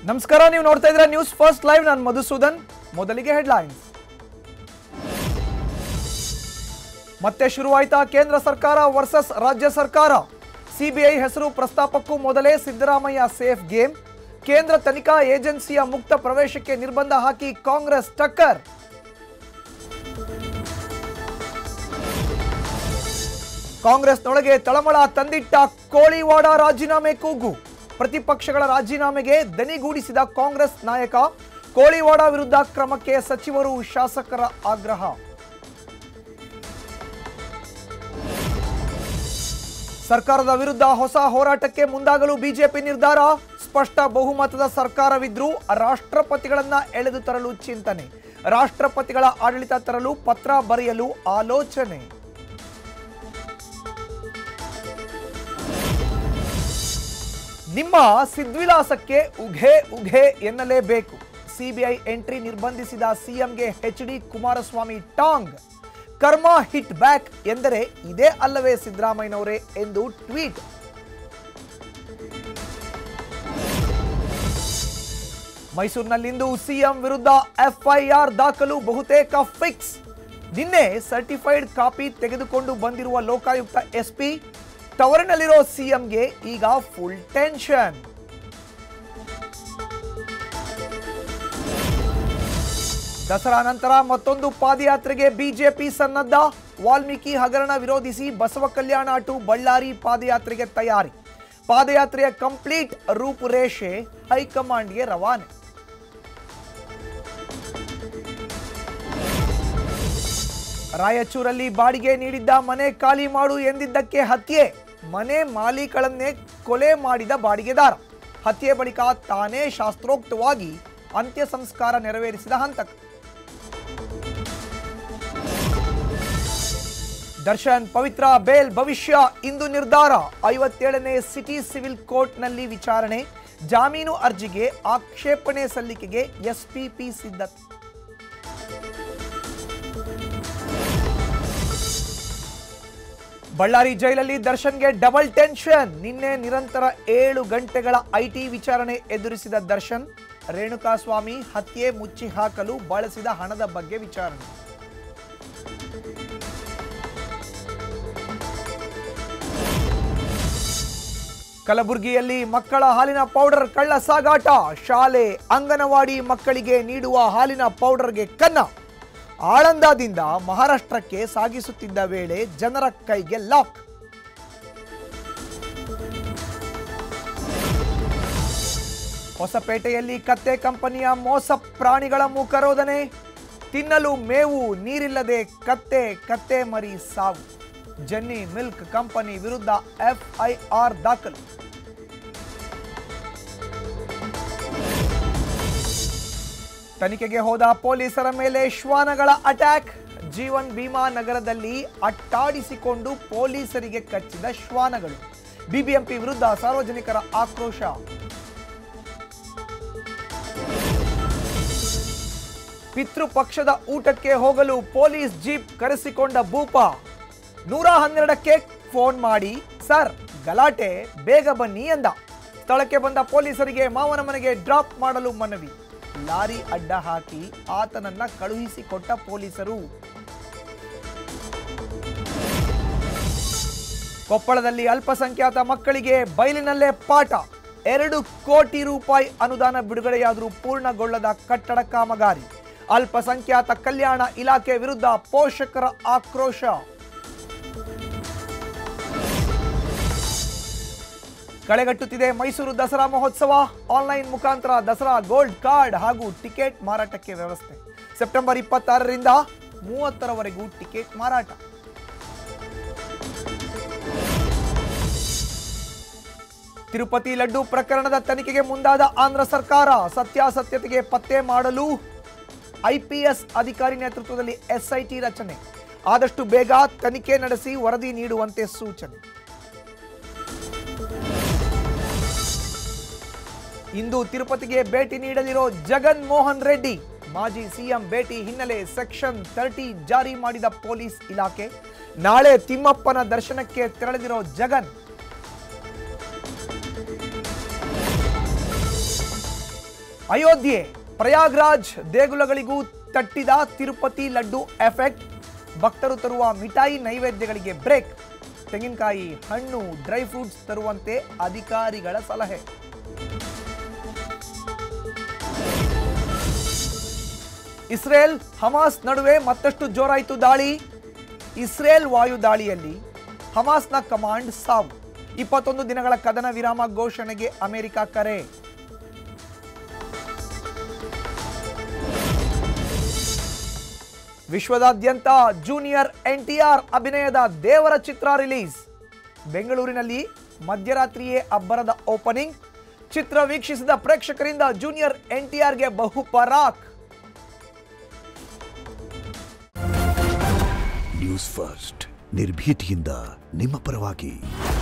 ನಮಸ್ಕಾರ ನೀವು ನೋಡ್ತಾ ಇದ್ರೆ ನ್ಯೂಸ್ ಫಸ್ಟ್ ಲೈವ್ ನಾನು ಮಧುಸೂದನ್ ಮೊದಲಿಗೆ ಹೆಡ್ಲೈನ್ಸ್ ಮತ್ತೆ ಶುರುವಾಯ್ತಾ ಕೇಂದ್ರ ಸರ್ಕಾರ ವರ್ಸಸ್ ರಾಜ್ಯ ಸರ್ಕಾರ ಸಿಬಿಐ ಹೆಸರು ಪ್ರಸ್ತಾಪಕ್ಕೂ ಮೊದಲೇ ಸಿದ್ದರಾಮಯ್ಯ ಸೇಫ್ ಗೇಮ್ ಕೇಂದ್ರ ತನಿಖಾ ಏಜೆನ್ಸಿಯ ಮುಕ್ತ ಪ್ರವೇಶಕ್ಕೆ ನಿರ್ಬಂಧ ಹಾಕಿ ಕಾಂಗ್ರೆಸ್ ಟಕ್ಕರ್ ಕಾಂಗ್ರೆಸ್ನೊಳಗೆ ತಳಮಳ ತಂದಿಟ್ಟ ಕೋಳಿವಾಡ ರಾಜೀನಾಮೆ ಕೂಗು ಪ್ರತಿಪಕ್ಷಗಳ ರಾಜೀನಾಮೆಗೆ ದನಿಗೂಡಿಸಿದ ಕಾಂಗ್ರೆಸ್ ನಾಯಕ ಕೋಳಿವಾಡ ವಿರುದ್ಧ ಕ್ರಮಕ್ಕೆ ಸಚಿವರು ಶಾಸಕರ ಆಗ್ರಹ ಸರ್ಕಾರದ ವಿರುದ್ಧ ಹೊಸ ಹೋರಾಟಕ್ಕೆ ಮುಂದಾಗಲು ಬಿಜೆಪಿ ನಿರ್ಧಾರ ಸ್ಪಷ್ಟ ಬಹುಮತದ ಸರ್ಕಾರವಿದ್ರೂ ರಾಷ್ಟ್ರಪತಿಗಳನ್ನ ಎಳೆದು ತರಲು ಚಿಂತನೆ ರಾಷ್ಟ್ರಪತಿಗಳ ಆಡಳಿತ ತರಲು ಪತ್ರ ಬರೆಯಲು ಆಲೋಚನೆ ನಿಮ್ಮ ಸಿದ್ವಿಲಾಸಕ್ಕೆ ಉಘೆ ಉಘೆ ಎನ್ನಲೇಬೇಕು ಸಿಬಿಐ ಎಂಟ್ರಿ ನಿರ್ಬಂಧಿಸಿದ ಸಿಎಂಗೆ ಎಚ್ ಡಿ ಕುಮಾರಸ್ವಾಮಿ ಟಾಂಗ್ ಕರ್ಮ ಹಿಟ್ ಬ್ಯಾಕ್ ಎಂದರೆ ಇದೇ ಅಲ್ಲವೇ ಸಿದ್ದರಾಮಯ್ಯನವರೇ ಎಂದು ಟ್ವೀಟ್ ಮೈಸೂರಿನಲ್ಲಿಂದು ಸಿಎಂ ವಿರುದ್ಧ ಎಫ್ಐಆರ್ ದಾಖಲು ಬಹುತೇಕ ಫಿಕ್ಸ್ ನಿನ್ನೆ ಸರ್ಟಿಫೈಡ್ ಕಾಪಿ ತೆಗೆದುಕೊಂಡು ಬಂದಿರುವ ಲೋಕಾಯುಕ್ತ ಎಸ್ಪಿ ಟವರಿನಲ್ಲಿರೋ ಸಿಎಂಗೆ ಈಗ ಫುಲ್ ಟೆನ್ಷನ್ ದಸರಾ ನಂತರ ಮತ್ತೊಂದು ಪಾದಯಾತ್ರೆಗೆ ಬಿಜೆಪಿ ಸನ್ನದ್ಧ ವಾಲ್ಮೀಕಿ ಹಗರಣ ವಿರೋಧಿಸಿ ಬಸವ ಕಲ್ಯಾಣ ಟು ಬಳ್ಳಾರಿ ಪಾದಯಾತ್ರೆಗೆ ತಯಾರಿ ಪಾದಯಾತ್ರೆಯ ಕಂಪ್ಲೀಟ್ ರೂಪುರೇಷೆ ಹೈಕಮಾಂಡ್ಗೆ ರವಾನೆ ರಾಯಚೂರಲ್ಲಿ ಬಾಡಿಗೆ ನೀಡಿದ್ದ ಮನೆ ಖಾಲಿ ಮಾಡು ಎಂದಿದ್ದಕ್ಕೆ ಹತ್ಯೆ ಮನೆ ಮಾಲೀಕಳನ್ನೇ ಕೊಲೆ ಮಾಡಿದ ಬಾಡಿಗೆದಾರ ಹತ್ಯೆ ಬಳಿಕ ತಾನೇ ಶಾಸ್ತ್ರೋಕ್ತವಾಗಿ ಅಂತ್ಯ ಸಂಸ್ಕಾರ ನೆರವೇರಿಸಿದ ಹಂತಕ ದರ್ಶನ್ ಪವಿತ್ರ ಬೇಲ್ ಭವಿಷ್ಯ ಇಂದು ನಿರ್ಧಾರ ಐವತ್ತೇಳನೇ ಸಿಟಿ ಸಿವಿಲ್ ಕೋರ್ಟ್ನಲ್ಲಿ ವಿಚಾರಣೆ ಜಾಮೀನು ಅರ್ಜಿಗೆ ಆಕ್ಷೇಪಣೆ ಸಲ್ಲಿಕೆಗೆ ಎಸ್ಪಿಪಿ ಸಿದ್ಧತೆ ಬಳ್ಳಾರಿ ಜೈಲಲ್ಲಿ ದರ್ಶನ್ಗೆ ಡಬಲ್ ಟೆನ್ಷನ್ ನಿನ್ನೆ ನಿರಂತರ ಏಳು ಗಂಟೆಗಳ ಐಟಿ ವಿಚಾರಣೆ ಎದುರಿಸಿದ ದರ್ಶನ್ ರೇಣುಕಾಸ್ವಾಮಿ ಹತ್ಯೆ ಮುಚ್ಚಿ ಹಾಕಲು ಬಳಸಿದ ಹಣದ ಬಗ್ಗೆ ವಿಚಾರಣೆ ಕಲಬುರಗಿಯಲ್ಲಿ ಮಕ್ಕಳ ಹಾಲಿನ ಪೌಡರ್ ಕಳ್ಳ ಸಾಗಾಟ ಶಾಲೆ ಅಂಗನವಾಡಿ ಮಕ್ಕಳಿಗೆ ನೀಡುವ ಹಾಲಿನ ಪೌಡರ್ಗೆ ಕನ್ನ ಆಳಂದದಿಂದ ಮಹಾರಾಷ್ಟ್ರಕ್ಕೆ ಸಾಗಿಸುತ್ತಿದ್ದ ವೇಳೆ ಜನರ ಕೈಗೆ ಲಾಕ್ ಹೊಸಪೇಟೆಯಲ್ಲಿ ಕತ್ತೆ ಕಂಪನಿಯ ಮೋಸ ಪ್ರಾಣಿಗಳ ಮುಖರೋಧನೆ ತಿನ್ನಲು ಮೇವು ನೀರಿಲ್ಲದೆ ಕತ್ತೆ ಕತ್ತೆ ಮರಿ ಸಾವು ಜೆನ್ನಿ ಮಿಲ್ಕ್ ಕಂಪನಿ ವಿರುದ್ಧ ಎಫ್ಐಆರ್ ದಾಖಲು ತನಿಖೆಗೆ ಹೋದ ಪೊಲೀಸರ ಮೇಲೆ ಶ್ವಾನಗಳ ಅಟ್ಯಾಕ್ ಜೀವನ್ ಭೀಮಾ ನಗರದಲ್ಲಿ ಅಟ್ಟಾಡಿಸಿಕೊಂಡು ಪೊಲೀಸರಿಗೆ ಕಚ್ಚಿದ ಶ್ವಾನಗಳು ಬಿಬಿಎಂಪಿ ವಿರುದ್ಧ ಸಾರ್ವಜನಿಕರ ಆಕ್ರೋಶ ಪಿತೃಪಕ್ಷದ ಊಟಕ್ಕೆ ಹೋಗಲು ಪೊಲೀಸ್ ಜೀಪ್ ಕರೆಸಿಕೊಂಡ ಭೂಪ ನೂರ ಹನ್ನೆರಡಕ್ಕೆ ಫೋನ್ ಮಾಡಿ ಸರ್ ಗಲಾಟೆ ಬೇಗ ಬನ್ನಿ ಎಂದ ಸ್ಥಳಕ್ಕೆ ಬಂದ ಪೊಲೀಸರಿಗೆ ಮಾವನ ಮನೆಗೆ ಡ್ರಾಪ್ ಮಾಡಲು ಮನವಿ ಲಾರಿ ಅಡ್ಡ ಹಾಕಿ ಆತನನ್ನ ಕಳುಹಿಸಿಕೊಟ್ಟ ಪೊಲೀಸರು ಕೊಪ್ಪಳದಲ್ಲಿ ಅಲ್ಪಸಂಖ್ಯಾತ ಮಕ್ಕಳಿಗೆ ಬಯಲಿನಲ್ಲೇ ಪಾಠ ಎರಡು ಕೋಟಿ ರೂಪಾಯಿ ಅನುದಾನ ಬಿಡುಗಡೆಯಾದರೂ ಪೂರ್ಣಗೊಳ್ಳದ ಕಟ್ಟಡ ಕಾಮಗಾರಿ ಅಲ್ಪಸಂಖ್ಯಾತ ಕಲ್ಯಾಣ ಇಲಾಖೆ ವಿರುದ್ಧ ಪೋಷಕರ ಆಕ್ರೋಶ ಕಳೆಗಟ್ಟುತ್ತಿದೆ ಮೈಸೂರು ದಸರಾ ಮಹೋತ್ಸವ ಆನ್ಲೈನ್ ಮುಖಾಂತರ ದಸರಾ ಗೋಲ್ಡ್ ಕಾರ್ಡ್ ಹಾಗೂ ಟಿಕೆಟ್ ಮಾರಾಟಕ್ಕೆ ವ್ಯವಸ್ಥೆ ಸೆಪ್ಟೆಂಬರ್ ಇಪ್ಪತ್ತಾರರಿಂದ ಮೂವತ್ತರವರೆಗೂ ಟಿಕೆಟ್ ಮಾರಾಟ ತಿರುಪತಿ ಲಡ್ಡು ಪ್ರಕರಣದ ತನಿಖೆಗೆ ಮುಂದಾದ ಆಂಧ್ರ ಸರ್ಕಾರ ಸತ್ಯಾಸತ್ಯತೆಗೆ ಪತ್ತೆ ಮಾಡಲು ಐಪಿಎಸ್ ಅಧಿಕಾರಿ ನೇತೃತ್ವದಲ್ಲಿ ಎಸ್ಐಟಿ ರಚನೆ ಆದಷ್ಟು ಬೇಗ ತನಿಖೆ ನಡೆಸಿ ವರದಿ ನೀಡುವಂತೆ ಸೂಚನೆ ಇಂದು ತಿರುಪತಿಗೆ ಭೇಟಿ ನೀಡಲಿರೋ ಜಗನ್ ಮೋಹನ್ ರೆಡ್ಡಿ ಮಾಜಿ ಸಿಎಂ ಭೇಟಿ ಹಿನ್ನೆಲೆ ಸೆಕ್ಷನ್ ತರ್ಟಿ ಜಾರಿ ಮಾಡಿದ ಪೊಲೀಸ್ ಇಲಾಖೆ ನಾಳೆ ತಿಮ್ಮಪ್ಪನ ದರ್ಶನಕ್ಕೆ ತೆರಳಲಿರೋ ಜಗನ್ ಅಯೋಧ್ಯೆ ಪ್ರಯಾಗ್ರಾಜ್ ದೇಗುಲಗಳಿಗೂ ತಟ್ಟಿದ ತಿರುಪತಿ ಲಡ್ಡು ಎಫೆಕ್ಟ್ ಭಕ್ತರು ತರುವ ಮಿಠಾಯಿ ನೈವೇದ್ಯಗಳಿಗೆ ಬ್ರೇಕ್ ತೆಂಗಿನಕಾಯಿ ಹಣ್ಣು ಡ್ರೈ ಫ್ರೂಟ್ಸ್ ತರುವಂತೆ ಅಧಿಕಾರಿಗಳ ಸಲಹೆ ಇಸ್ರೇಲ್ ಹಮಾಸ್ ನಡುವೆ ಮತ್ತಷ್ಟು ಜೋರಾಯಿತು ದಾಳಿ ಇಸ್ರೇಲ್ ವಾಯು ದಾಳಿಯಲ್ಲಿ ಹಮಾಸ್ನ ಕಮಾಂಡ್ ಸಾವು ಇಪ್ಪತ್ತೊಂದು ದಿನಗಳ ಕದನ ವಿರಾಮ ಘೋಷಣೆಗೆ ಅಮೆರಿಕ ಕರೆ ವಿಶ್ವದಾದ್ಯಂತ ಜೂನಿಯರ್ ಎನ್ಟಿಆರ್ ಅಭಿನಯದ ದೇವರ ಚಿತ್ರ ರಿಲೀಸ್ ಬೆಂಗಳೂರಿನಲ್ಲಿ ಮಧ್ಯರಾತ್ರಿಯೇ ಅಬ್ಬರದ ಓಪನಿಂಗ್ ಚಿತ್ರ ವೀಕ್ಷಿಸಿದ ಪ್ರೇಕ್ಷಕರಿಂದ ಜೂನಿಯರ್ ಎನ್ಟಿಆರ್ಗೆ ಬಹು ಪರಾಕ್ ನ್ಯೂಸ್ ಫಸ್ಟ್ ನಿರ್ಭೀತಿಯಿಂದ ನಿಮ್ಮ ಪರವಾಗಿ